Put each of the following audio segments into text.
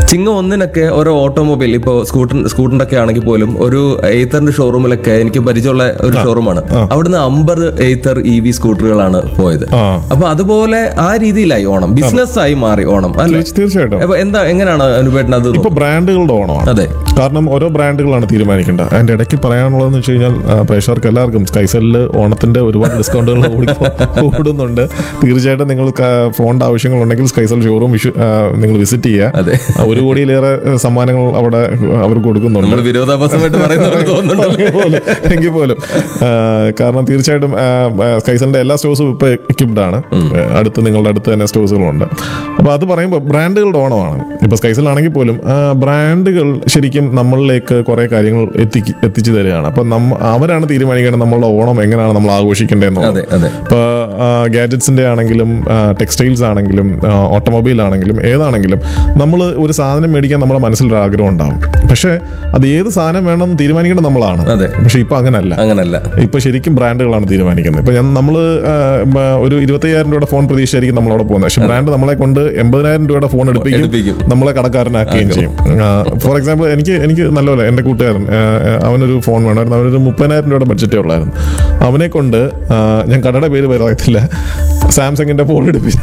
ചിങ്ങം ഒന്നിനൊക്കെ ഓരോ ഓട്ടോമൊബൈൽ ഇപ്പോൾ സ്കൂട്ടർ സ്കൂട്ടറിന്റെ ഒക്കെ ആണെങ്കിൽ പോലും ഒരു എയ്ത്തറിന്റെ ഷോറൂമിലൊക്കെ എനിക്ക് പരിചയമുള്ള ഒരു ഷോറൂമാണ് അവിടുന്ന് അമ്പത് എയ്ത്തർ ഇ വി സ്കൂട്ടറുകളാണ് പോയത് ആ അപ്പൊ അതുപോലെ ആ രീതിയിലായി ഓണം ബിസിനസ് ആയി മാറി ഓണം അല്ലെ തീർച്ച- തീർച്ചയായിട്ടും അപ്പൊ എന്താ എങ്ങനെയാണ് അനുപേട്ടൻ അത് ഇപ്പൊ ബ്രാൻഡുകളുടെ ഓണമാണ് അതെ കാരണം ഓരോ ബ്രാൻഡുകളാണ് തീരുമാനിക്കേണ്ടത് അതിന്റെ ഇടയ്ക്ക് പറയാനുള്ളതെന്ന് വെച്ച് കഴിഞ്ഞാൽ ആ, പ്രേക്ഷകർക്ക് എല്ലാവർക്കും സ്കൈസെല്ലിൽ ഓണത്തിന്റെ ഒരുപാട് ഡിസ്കൗണ്ടുകൾ കൂടുന്നുണ്ട് തീർച്ചയായിട്ടും നിങ്ങൾക്ക് ഫോണിന്റെ ആവശ്യങ്ങളുണ്ടെങ്കിൽ സ്കൈസെൽ ഷോറൂം നിങ്ങൾ വിസിറ്റ് ചെയ്യുക അതെ ആ, ഒരു കോടിയിലേറെ സമ്മാനങ്ങൾ അവിടെ അവർ കൊടുക്കുന്നുണ്ട് നമ്മൾ വിരോധാഭാസമായിട്ട് പറയുന്നത് തോന്നുന്നുണ്ടല്ലോ എങ്കിൽ പോലും എങ്കിൽ പോലും ആ, കാരണം തീർച്ചയായിട്ടും സ്കൈസലിന്റെ എല്ലാ സ്റ്റോഴ്സും ഇപ്പൊ എക്യുപ്ഡ് ആണ് അടുത്ത് നിങ്ങളുടെ അടുത്ത് തന്നെ സ്റ്റോഴ്സുകളുണ്ട് അപ്പൊ അത് പറയുമ്പോൾ ബ്രാൻഡുകളുടെ ഓണമാണ് ഇപ്പൊ സ്കൈസലാണെങ്കിൽ പോലും ആ, ബ്രാൻഡുകൾ ശരിക്കും നമ്മളിലേക്ക് കുറെ കാര്യങ്ങൾ എത്തിക്ക് എത്തിച്ചു തരികയാണ് അപ്പൊ നമ്മ അവരാണ് തീരുമാനിക്കേണ്ടത് നമ്മളുടെ ഓണം എങ്ങനെയാണ് നമ്മൾ ആഘോഷിക്കേണ്ടതെന്നുള്ളത് അതെ അതെ ഇപ്പോൾ ഗാഡ്ജറ്റ്സിന്റെ ആണെങ്കിലും ടെക്സ്റ്റൈൽസ് ആണെങ്കിലും ഓട്ടോമൊബൈൽ ആണെങ്കിലും ഏതാണെങ്കിലും നമ്മൾ ഒരു സാധനം മേടിക്കാൻ നമ്മുടെ മനസ്സിലൊരു ആഗ്രഹം ഉണ്ടാവും പക്ഷേ അത് ഏത് സാധനം വേണമെന്ന് തീരുമാനിക്കേണ്ടത് നമ്മളാണ് അതെ. പക്ഷെ ഇപ്പൊ അങ്ങനല്ല അങ്ങനല്ല ഇപ്പൊ ശരിക്കും ബ്രാൻഡുകളാണ് തീരുമാനിക്കുന്നത് ഇപ്പൊ ഞാൻ നമ്മൾ ഒരു ഇരുപത്തയ്യായിരം രൂപയുടെ ഫോൺ പ്രതീക്ഷയായിരിക്കും നമ്മളവിടെ പോകുന്നത് പക്ഷെ ബ്രാൻഡ് നമ്മളെ കൊണ്ട് എൺപതിനായിരം രൂപയുടെ ഫോൺ എടുപ്പിക്കും എടുപ്പിക്കും. നമ്മളെ കടക്കാരനാക്കുകയും ചെയ്യും ഫോർ എക്സാമ്പിൾ എനിക്ക് എനിക്ക് നല്ലപോലെ എൻ്റെ കൂട്ടുകാരൻ ആ, ആ, അവനൊരു ഫോൺ വേണമായിരുന്നു അവനൊരു മുപ്പതിനായിരം രൂപയുടെ ബഡ്ജറ്റേ ഉള്ളായിരുന്നു അവനെ കൊണ്ട് ആ, ഞാൻ കടയുടെ പേര് പറയത്തില്ല സാംസങ്ങിന്റെ ഫോൺ എടുപ്പിച്ച്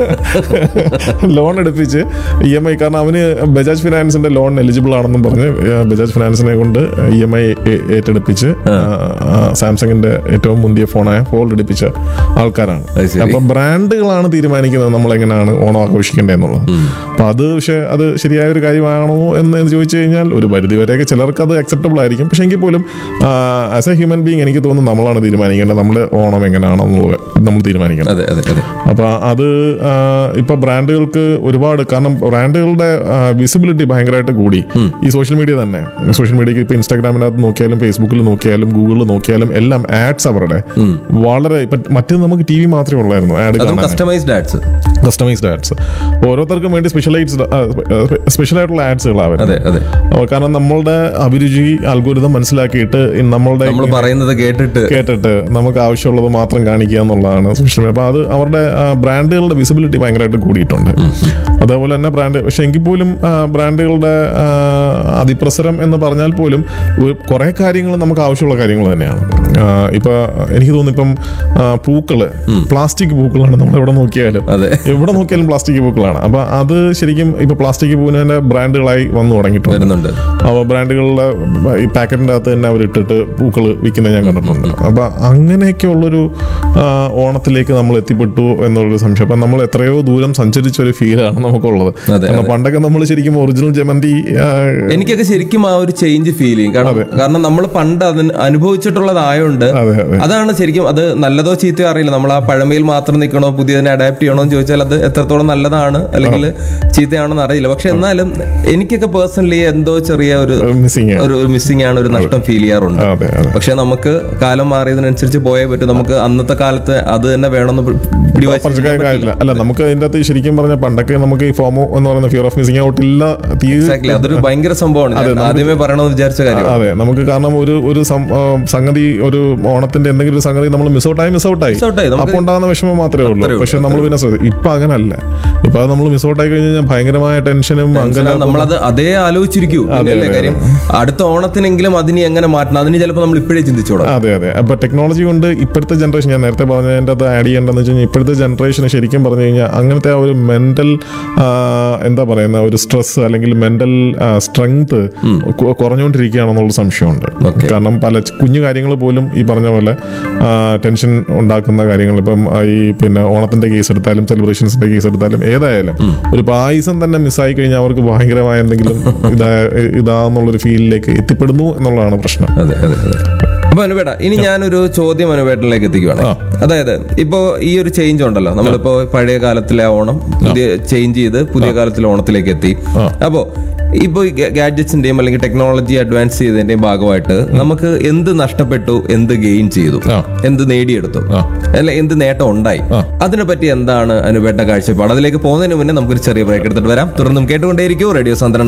ലോൺ എടുപ്പിച്ച് ഇ എം ഐ കാരണം അവന് ബജാജ് ഫിനാൻസിന്റെ ലോൺ എലിജിബിൾ ആണെന്നും പറഞ്ഞ് ആ, ബജാജ് ഫിനാൻസിനെ കൊണ്ട് ഇ എം ഐ ഏറ്റെടുപ്പിച്ച് ആ, ആ, സാംസങ്ങിന്റെ ഏറ്റവും മുന്തിയ ഫോണായ ഫോൾഡ് എടുപ്പിച്ച ആൾക്കാരാണ് അത് ശരി. അപ്പൊ ബ്രാൻഡുകളാണ് തീരുമാനിക്കുന്നത് നമ്മൾ എങ്ങനെയാണ് ഓണം ആഘോഷിക്കേണ്ടത് എന്നുള്ളത് അപ്പൊ അത് പക്ഷെ അത് ശരിയായ ഒരു കാര്യമാണോ എന്ന് ചോദിച്ചു കഴിഞ്ഞാൽ ഒരു പരിധി വരെയൊക്കെ ചിലർക്ക് അത് അക്സെപ്റ്റബിൾ ആയിരിക്കും പക്ഷെ എങ്കിൽ പോലും ആസ് എ ഹ്യൂമൻ ബീങ് എനിക്ക് തോന്നുന്നു നമ്മളാണ് തീരുമാനിക്കേണ്ടത് നമ്മുടെ ഓണം എങ്ങനെയാണെന്നുള്ളത് നമ്മൾ തീരുമാനിക്കണം അതെ അതെ അതെ അപ്പൊ അത് ആ, ഇപ്പൊ ബ്രാൻഡുകൾക്ക് ഒരുപാട് കാരണം ബ്രാൻഡുകളുടെ വിസിബിലിറ്റി ഭയങ്കരമായിട്ട് കൂടി ഈ സോഷ്യൽ മീഡിയ തന്നെ സോഷ്യൽ മീഡിയക്ക് ഇപ്പൊ ഇൻസ്റ്റാഗ്രാമിനകത്ത് നോക്കിയാലും ഫേസ്ബുക്കിൽ നോക്കിയാലും ഗൂഗിളിൽ നോക്കിയാലും എല്ലാം ആഡ്സ് അവരുടെ വളരെ ഇപ്പൊ മറ്റേത് നമുക്ക് ടി വി മാത്രമേ ഉള്ളായിരുന്നു ആഡ് അതും കാണാൻ കസ്റ്റമൈസ്ഡ് ആഡ്സ് കസ്റ്റമൈസ്ഡ് ആഡ്സ് ഓരോരുത്തർക്കും വേണ്ടി സ്പെഷ്യലൈസ്ഡ് സ്പെഷ്യൽ ആയിട്ടുള്ള ആഡ്സുകളാണ് അതെ അതെ കാരണം നമ്മളുടെ അഭിരുചി അൽഗോരിതം മനസ്സിലാക്കിയിട്ട് ഈ നമ്മളുടെ നമ്മൾ പറയുന്നത് കേട്ടിട്ട് കേട്ടിട്ട് നമുക്ക് ആവശ്യമുള്ളത് മാത്രം കാണിക്കുക എന്നുള്ളതാണ് സോഷ്യൽ മീഡിയ അപ്പൊ അത് അവരുടെ ആ, ബ്രാൻഡുകളുടെ വിസിബിലിറ്റി ഭയങ്കരമായിട്ട് കൂടിയിട്ടുണ്ട് അതേപോലെ തന്നെ ബ്രാൻഡ് പക്ഷെ എങ്കിൽ പോലും ആ, ബ്രാൻഡുകളുടെ ആ, അതിപ്രസരം എന്ന് പറഞ്ഞാൽ പോലും ഒരു- കുറെ കാര്യങ്ങൾ നമുക്ക് ആവശ്യമുള്ള കാര്യങ്ങൾ തന്നെയാണ് ആ, ഇപ്പൊ എനിക്ക് തോന്നുന്നു ഇപ്പം ആ, പൂക്കള് പ്ലാസ്റ്റിക് പൂക്കളാണ് നമ്മൾ എവിടെ നോക്കിയാലും അതെ എവിടെ നോക്കിയാലും പ്ലാസ്റ്റിക് പൂക്കളാണ് അപ്പൊ അത് ശരിക്കും ഇപ്പൊ പ്ലാസ്റ്റിക് പൂവിന് തന്നെ ബ്രാൻഡുകളായി വന്നു തുടങ്ങിയിട്ടുണ്ട് വരുന്നുണ്ട് അപ്പോൾ ബ്രാൻഡുകളുടെ ഈ പാക്കറ്റിൻ്റെ അകത്ത് തന്നെ അവരിട്ടിട്ട് പൂക്കൾ വിൽക്കുന്നത് ഞാൻ കണ്ടിട്ടുണ്ട് അപ്പൊ അങ്ങനെയൊക്കെ ഉള്ളൊരു ആ, ഓണത്തിലേക്ക് നമ്മൾ എത്തിപ്പെട്ടു എന്നുള്ളൊരു സംശയം അപ്പൊ നമ്മൾ എത്രയോ ദൂരം സഞ്ചരിച്ച ഒരു ഫീലാണ് നമുക്കുള്ളത് അതെ, കാരണം പണ്ടൊക്കെ നമ്മൾ ശരിക്കും ഒറിജിനൽ ജമന്തി ആ, എനിക്കൊക്കെ ശരിക്കും ആ ഒരു ചേഞ്ച് ഫീൽ ചെയ്യും കാരണം കാരണം നമ്മൾ പണ്ട് അതിന് അനുഭവിച്ചിട്ടുള്ളതായോണ്ട് അതെ അതെ അതാണ് ശരിക്കും അത് നല്ലതോ ചീത്തയോ അറിയില്ല നമ്മൾ ആ പഴമയിൽ മാത്രം നിൽക്കണോ പുതിയതിനെ അഡാപ്റ്റ് ചെയ്യണോ എന്ന് ചോദിച്ചാൽ അത് എത്രത്തോളം നല്ലതാണ് അല്ലെങ്കിൽ ചീത്തയാണെന്ന് അറിയില്ല പക്ഷെ എന്നാലും എനിക്കൊക്കെ പേഴ്സണലി എന്തോ ചെറിയ ഒരു മിസ്സിങ് ഒരു മിസ്സിംഗ് ആണ് ഒരു നഷ്ടം ഫീൽ ചെയ്യാറുണ്ട് അതെ അതെ പക്ഷെ നമുക്ക് കാലം മാറിയതിനനുസരിച്ച് പോയേ പറ്റും നമുക്ക് അന്നത്തെ കാലത്ത് അത് തന്നെ വേണമെന്ന് പി- പിടിവാശി പച്ചക്കായ കാര്യമില്ല അല്ല നമുക്ക് അതിൻ്റെ അകത്ത് ശരിക്കും പറഞ്ഞ പണ്ടൊക്കെ നമുക്ക് ഈ ഫോമോ എന്ന് പറയുന്ന ഫിയർ ഓഫ് മിസ്സിംഗ് ഔട്ട് ഇല്ല തീരെ Exactly. അതൊരു ഭയങ്കര സംഭവമാണ് ഞാൻ ആദ്യമേ പറയണമെന്ന് വിചാരിച്ച കാര്യം അതെ നമുക്ക് കാരണം ഒരു ഒരു സം- ആ, സംഗതി ഒരു ഓണത്തിന്റെ എന്തെങ്കിലും ഒരു സംഗതി നമ്മൾ മിസ് ഔട്ടായി മിസ് ഔട്ടായി Miss out ആയി. നമുക്ക് അപ്പൊ ഉണ്ടാകുന്ന വിഷമം മാത്രമേ ഉള്ളൂ പക്ഷെ നമ്മൾ പിന്നെ ശ്രദ്ധ- ഇപ്പൊ അങ്ങനല്ല ഇപ്പൊ അത് നമ്മൾ മിസ് ഔട്ടായി കഴിഞ്ഞാൽ ഭയങ്കരമായ ടെൻഷനും അങ്ങനെ നമ്മളത് അതേ ആലോചിച്ചിരിക്കൂ പിന്നെയല്ലേ കാര്യം അടുത്ത ഓണത്തിനെങ്കിലും അതിനെ എങ്ങനെ മാറ്റണം അതിന് ചിലപ്പോൾ നമ്മൾ ഇപ്പോഴേ ചിന്തിച്ചോളാം അതെ അതെ അപ്പൊ ടെക്നോളജി കൊണ്ട് ഇപ്പോഴത്തെ ജനറേഷൻ ഞാൻ നേരത്തെ പറഞ്ഞതിൻ്റെ അത് ആഡ് ചെയ്യേണ്ടതെന്ന് വെച്ച് കഴിഞ്ഞാൽ ഇപ്പോഴത്തെ ജനറേഷന് ശരിക്കും പറഞ്ഞു കഴിഞ്ഞാൽ അങ്ങനത്തെ ആ ഒരു മെന്റൽ എന്താ പറയുന്ന ഒരു സ്ട്രെസ് അല്ലെങ്കിൽ മെന്റൽ സ്ട്രെങ്ത് കുറഞ്ഞുകൊണ്ടിരിക്കുകയാണെന്നുള്ള സംശയമുണ്ട് Okay. കാരണം പല ച- കുഞ്ഞു കാര്യങ്ങൾ പോലും ഈ പറഞ്ഞ പോലെ ടെൻഷൻ ഉണ്ടാക്കുന്ന കാര്യങ്ങൾ ഇപ്പം ആ, ഈ പിന്നെ ഓണത്തിന്റെ കേസ് എടുത്താലും സെലിബ്രേഷൻസിന്റെ കേസ് എടുത്താലും ഏതായാലും ഒരു പായസം തന്നെ മിസ്സായി കഴിഞ്ഞാൽ അവർക്ക് ഭയങ്കരമായ എന്തെങ്കിലും ഇതാ ഇതാന്നുള്ളൊരു ഫീലിലേക്ക് എത്തിപ്പെടുന്നു എന്നുള്ളതാണ് പ്രശ്നം അതെ അതെ അതെ അപ്പൊ അനുപേട്ട ഇനി ഞാനൊരു ചോദ്യം അനുപേട്ടനിലേക്ക് എത്തിക്കുവാണ് അതായത് ഇപ്പോ ഈ ഒരു ചേഞ്ച് ഉണ്ടല്ലോ നമ്മളിപ്പോ പഴയ കാലത്തിലെ ഓണം പുതിയ ചേഞ്ച് ചെയ്ത് പുതിയ കാലത്തിലെ ഓണത്തിലേക്ക് എത്തി അപ്പോ ഇപ്പൊ ഗാഡ്ജറ്റ്സിന്റെയും അല്ലെങ്കിൽ ടെക്നോളജി അഡ്വാൻസ് ചെയ്തതിന്റെയും ഭാഗമായിട്ട് നമുക്ക് എന്ത് നഷ്ടപ്പെട്ടു എന്ത് ഗെയിൻ ചെയ്തു ആ. എന്ത് നേടിയെടുത്തു ആ. അല്ലെ എന്ത് നേട്ടം ഉണ്ടായി അതിനെപ്പറ്റി എന്താണ് അനുപേട്ട കാഴ്ചപ്പാട് അതിലേക്ക് പോകുന്നതിന് മുന്നേ നമുക്കൊരു ചെറിയ ബ്രേക്ക് എടുത്തിട്ട് വരാം തുടർന്നും കേട്ടുകൊണ്ടേയിരിക്കും റേഡിയോ സാന്ദ്രൻ